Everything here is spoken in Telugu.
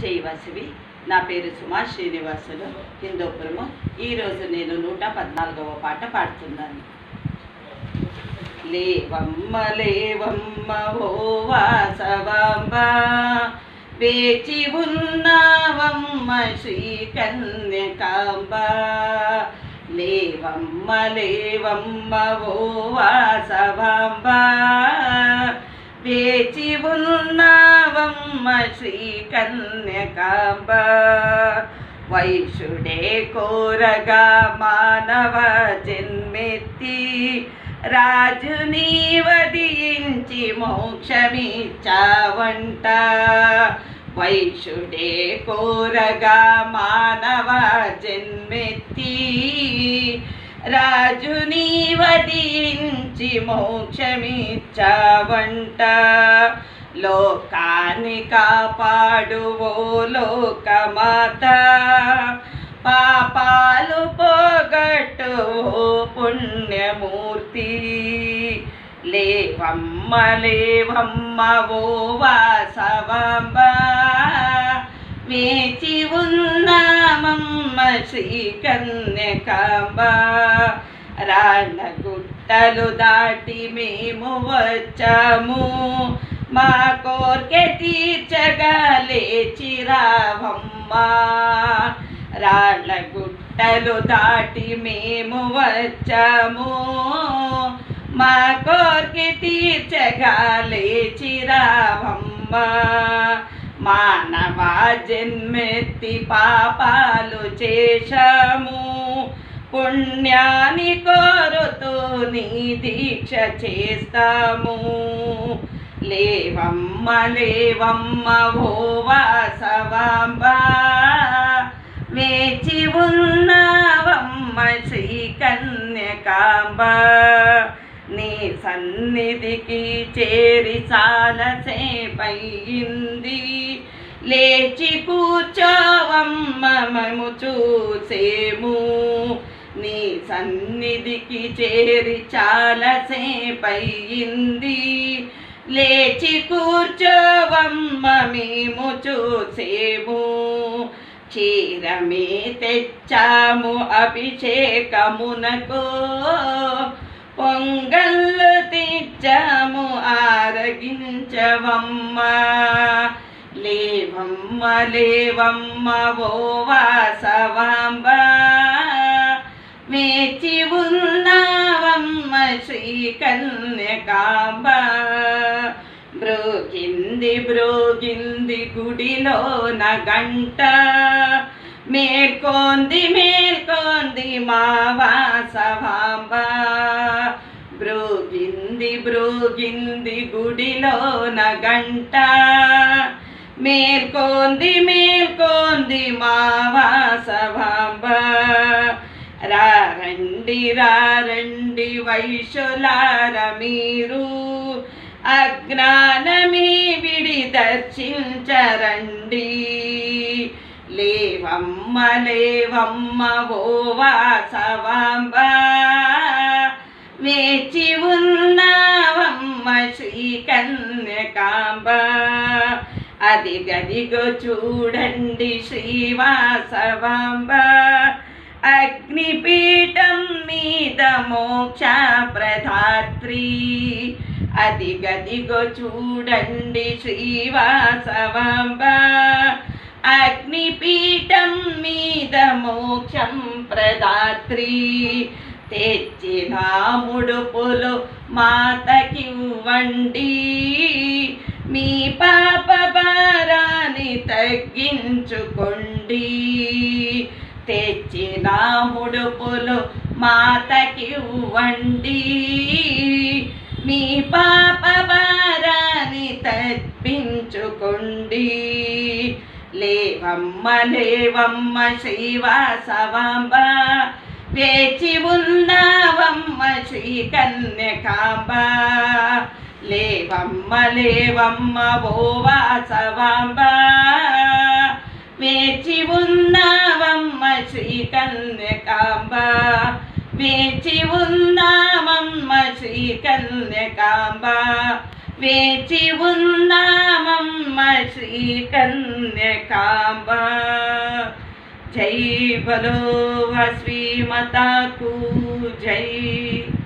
జై వాసవి నా పేరు సుమా శ్రీనివాసులు హిందూపురము ఈరోజు నేను నూట పద్నాలుగవ పాట పాడుతున్నాను లేవమ్మ లేవమ్మ ఓ వాసవాంబ వేచి ఉన్నావమ్మ శ్రీ కన్యకాంబ లేవమ్మ లేవమ్మ ఓ వాసవాంబ వేచి ఉన్నావమ్మ శ్రీ కన్యకాంబ వైశుడే కోరగా మానవ జన్మెత్తి రాజుని వదించి మోక్షమిచ్చావంట వైశుడే కోరగా మానవ జన్మెత్తి రాజుని వదించి మోక్షమిచ్చావంట లోకాన్ని కాపాడువో లోకమాత పాపాలు పోగొట్టు ఓ పుణ్యమూర్తి లేవమ్మ లేవమ్మ ఓ వాసవాంబ వేచి ఉన్నామమ్మ శ్రీ కన్యకాంబ రాళ్ళ గుట్టలు దాటి మేము వచ్చాము మా కోర్కె తీర్చగా లేచి రావమ్మా రాళ్ళ గుట్టలు దాటి మేము వచ్చాము మా కోర్కె తీర్చగా లేచి రావమ్మా మానవ జన్మెత్తి పాపాలు చేశాము పుణ్యాన్ని కోరుతూ నీ దీక్ష చేస్తాము లేవమ్మ లేవమ్మ ఓ వాసవాంబ వేచి ఉన్నావమ్మ శ్రీ కన్యకాంబ నీ సన్నిధికి చేరి చాలసేపయింది లేచి కూర్చోవమ్మ మేము చూసేము నీ సన్నిధికి చేరి చాలసేపయింది లేచి కూర్చోవమ్మ మేము చూసేము క్షీరమే తెచ్చాము అభిషేకమునకు పొంగళ్ళు తెచ్చాము ఆరగించవమ్మ లేవమ్మ లేవమ్మ ఓ వాసవాంబ వేచి ఉన్నావమ్మ శ్రీ కన్యకాంబ బ్రోగింది బ్రోగింది గుడిలోన గంట మేల్కొంది మేల్కొంది మా వాసవాంబ బ్రోగింది బ్రోగింది గుడిలోన గంట మేల్కొంది మేల్కొంది మా వాసవాంబ రారండి రారండి వైశులార మీరు అజ్ఞానమే విడి దర్శించరండి లేవమ్మ లేవమ్మ ఓ వాసవాంబ వేచి ఉన్నావమ్మ శ్రీ కన్యకాంబ అది గదిగో చూడండి శ్రీవాసవాంబ అగ్నిపీఠం మీద మోక్ష ప్రధాత్రి అది గదిగో చూడండి శ్రీవాసవాంబ అగ్నిపీఠం మీద మోక్షం ప్రదాత్రి తెచ్చిన ముడుపులు మాతకివ్వండి మీ పాప భారాన్ని తగ్గించుకోండి తెచ్చిన ముడుపులు మాతకివ్వండి మీ పాప భారాన్ని తప్పించుకోండి లేవమ్మ లేవమ్మ శ్రీవాసవాంబ వేచి ఉన్నావమ్మ శ్రీ కన్యకాంబ లేవమ్మ లేవమ్మ ఓ వాసవాంబ వేచి ఉన్నావమ్మ శ్రీ కన్యకాంబ వేచి ఉన్నామమ్మ శ్రీ కన్యకాంబ వేచి ఉందామమ్మ శ్రీ కన్యకాంబ జై బలో శ్రీమతాకు జై